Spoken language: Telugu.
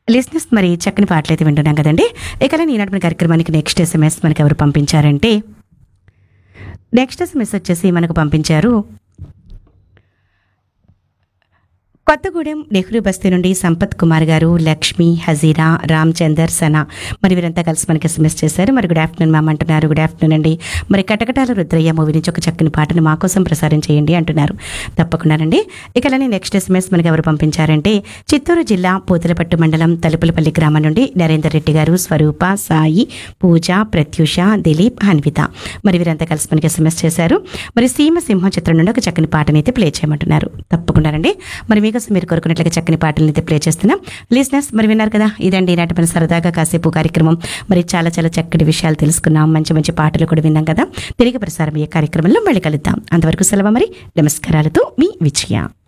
లిస్నెస్ మరి చక్కని పాటలు అయితే వింటున్నాం కదండి ఇక ఈనాటి మన కార్యక్రమానికి నెక్స్ట్ ఎస్ఎంఎస్ మనకి ఎవరు పంపించారంటే నెక్స్ట్ ఎస్ఎంఎస్ వచ్చేసి మనకు పంపించారు కొత్తగూడెం నెహ్రూ బస్తీ నుండి సంపత్ కుమార్ గారు లక్ష్మి హజీరా రామ్చందర్ సనా మరి వీరంతా కలిసి మనకి ఎస్ఎంఎస్ చేశారు మరి గుడ్ ఆఫ్టర్నూన్ మ్యామ్ అంటున్నారు గుడ్ ఆఫ్టర్నూన్ అండి మరి కటకటాల రుద్రయ్య మూవీ నుంచి ఒక చక్కని పాటను మా కోసం ప్రసారం చేయండి అంటున్నారు తప్పకుండానండి ఇక అలానే నెక్స్ట్ ఎస్ఎంఎస్ మనకి ఎవరు పంపించారంటే చిత్తూరు జిల్లా పూతలపట్టు మండలం తలుపులపల్లి గ్రామం నుండి నరేందర్ రెడ్డి గారు స్వరూప సాయి పూజ ప్రత్యూష దిలీప్ హన్విత మరి వీరంతా కలిసి మనకి ఎస్ఎంఎస్ చేశారు మరి సీమ సింహం చిత్రం నుండి ఒక చక్కని పాటని అయితే ప్లే చేయమంటున్నారు తప్పకుండానండి మరి మీకోసం మీరు కోరుకున్నట్లుగా చక్కని పాటలను అయితే ప్లే చేస్తున్నాం లిజినెస్ మరి విన్నారు కదా ఇదండి ఈనాటి మన సరదాగా కాసేపు కార్యక్రమం మరి చాలా చాలా చక్కటి విషయాలు తెలుసుకున్నాం మంచి మంచి పాటలు కూడా విన్నాం కదా తిరిగి ప్రసారం అయ్యే కార్యక్రమంలో మళ్ళీ కలుద్దాం అంతవరకు సెలవు మరి నమస్కారాలతో మీ విజయ